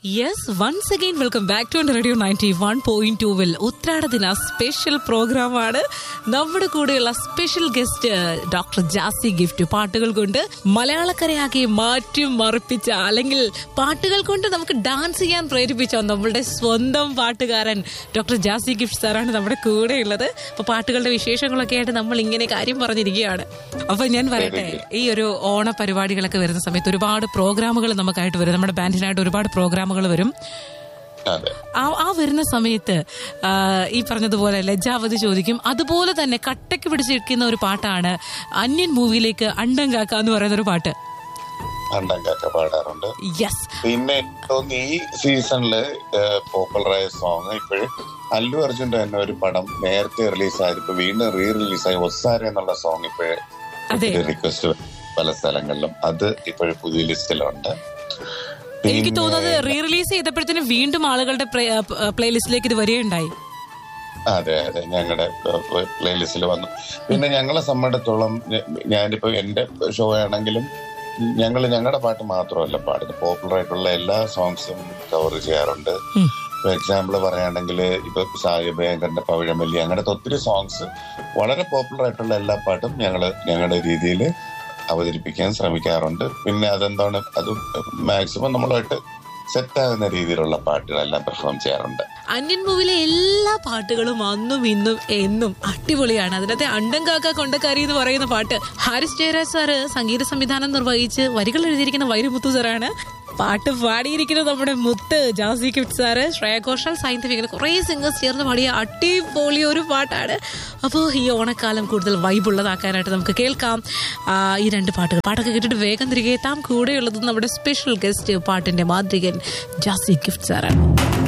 Yes once again welcome back to radio ninety one point ടൂവിൽ ഉത്രാട ദിന special പ്രോഗ്രാമാണ് നമ്മുടെ കൂടെയുള്ള special guest doctor Jassie Gift പാട്ടുകൾ കൊണ്ട് മലയാളക്കരയാക്കി മാറ്റി മറിപ്പിച്ച അല്ലെങ്കിൽ പാട്ടുകൾ കൊണ്ട് നമുക്ക് ഡാൻസ് ചെയ്യാൻ പ്രേരിപ്പിച്ച നമ്മളുടെ സ്വന്തം പാട്ടുകാരൻ ഡോക്ടർ ജാസി ഗിഫ്റ്റ് സാറാണ് നമ്മുടെ കൂടെയുള്ളത് അപ്പൊ പാട്ടുകളുടെ വിശേഷങ്ങളൊക്കെ ആയിട്ട് നമ്മൾ ഇങ്ങനെ കാര്യം പറഞ്ഞിരിക്കുകയാണ് അപ്പൊ ഞാൻ പറയട്ടെ ഈ ഒരു ഓണ പരിപാടികളൊക്കെ വരുന്ന സമയത്ത് ഒരുപാട് പ്രോഗ്രാമുകൾ നമുക്കായിട്ട് വരും നമ്മുടെ ബാൻഡിനായിട്ട് ഒരുപാട് പ്രോഗ്രാമുകൾ വരും അതെ ആ ആ വരുന്ന സമയത്ത് ആ, ഈ പറഞ്ഞതുപോലെ ലജ്ജാവതി ചോദിക്കും അതുപോലെ തന്നെ കട്ടയ്ക്ക് പിടിച്ചിരിക്കുന്ന ഒരു പാട്ടാണ് അന്യൻ മൂവിയിലേക്ക് അണ്ടം കാക്ക എന്ന് പറയുന്ന ഒരു പാട്ട് അണ്ടങ്കാക്ക പാടാറുണ്ട് യെസ് പിന്നെ എനിക്ക് തോന്നുന്നു ഈ സീസണില് പോപ്പുലറായ സോങ് ഇപ്പോഴും അല്ലു അർജുന്റെ തന്നെ ഒരു പടം നേരത്തെ റിലീസായത് ഇപ്പൊ വീണ്ടും റീ റിലീസായി ഒസാര എന്നുള്ള സോങ് ഇപ്പോഴും അതെ. റിക്വസ്റ്റ് പല സ്ഥലങ്ങളിലും അത് ഇപ്പോഴും പുതിയ ലിസ്റ്റിലുണ്ട് എനിക്ക് പിന്നെ- തോന്നുന്നത് റീ റിലീസ് ചെയ്തപ്പോഴത്തേനും വീണ്ടും ആളുകളുടെ പ്ലേലിസ്റ്റിലേക്ക് ഇത് വരികയുണ്ടായി അതെ അതെ ഞങ്ങളുടെ പ്ലേലിസ്റ്റിൽ വന്നു പിന്നെ ഞങ്ങളെ സംബന്ധിച്ചിടത്തോളം ഞ- ഞാനിപ്പോ എന്റെ ഷോ ആണെങ്കിലും ഞങ്ങൾ ഞങ്ങളുടെ പാട്ട് മാത്രമല്ല പാടുന്നത് പോപ്പുലർ ആയിട്ടുള്ള എല്ലാ സോങ്സും കവർ ചെയ്യാറുണ്ട് ഉം. ഫോർ എക്സാമ്പിൾ പറയുകയാണെങ്കിൽ ഇപ്പൊ സായി ഭയങ്കരന്റെ പവിഴമല്ലി അങ്ങനത്തെ ഒത്തിരി സോങ്സ് വളരെ പോപ്പുലർ ആയിട്ടുള്ള എല്ലാ പാട്ടും ഞങ്ങൾ ഞങ്ങളുടെ രീതിയിൽ അവതരിപ്പിക്കാൻ ശ്രമിക്കാറുണ്ട് പിന്നെ അതെന്താണ് അത് മാക്സിമം നമ്മളുമായിട്ട് സെറ്റ് ആകുന്ന രീതിയിലുള്ള പാട്ടുകളെല്ലാം പെർഫോം ചെയ്യാറുണ്ട് അന്യൻ മൂവിലെ എല്ലാ പാട്ടുകളും അന്നും ഇന്നും എന്നും അടിപൊളിയാണ് അതിനകത്തെ അണ്ടം കാക്ക കൊണ്ടക്കാരി എന്ന് പറയുന്ന പാട്ട് ഹാരിസ് ജയരാജ് സാറ് സംഗീത സംവിധാനം നിർവഹിച്ച് വരികൾ എഴുതിയിരിക്കുന്ന വൈരമുത്തു സാറാണ് പാട്ട് പാടിയിരിക്കുന്നത് നമ്മുടെ മുത്ത് ജാസി കിഫ്റ്റ് സാറ് ശ്രേയ ഘോഷാൽ സൈന്റഫിക് അങ്ങനെ കുറേ സിംഗേഴ്സ് ചേർന്ന് പാടിയ അടിപൊളി ഒരു പാട്ടാണ് അപ്പോൾ ഈ ഓണക്കാലം കൂടുതൽ വൈബുള്ളതാക്കാനായിട്ട് നമുക്ക് കേൾക്കാം ആ, ഈ രണ്ട് പാട്ടുകൾ പാട്ടൊക്കെ കേട്ടിട്ട് വേഗം തിരികെ എത്താം കൂടെയുള്ളത് നമ്മുടെ സ്പെഷ്യൽ ഗസ്റ്റ് പാട്ടിന്റെ മാന്ത്രികൻ ജാസി ഗിഫ്റ്റ് സാറാണ്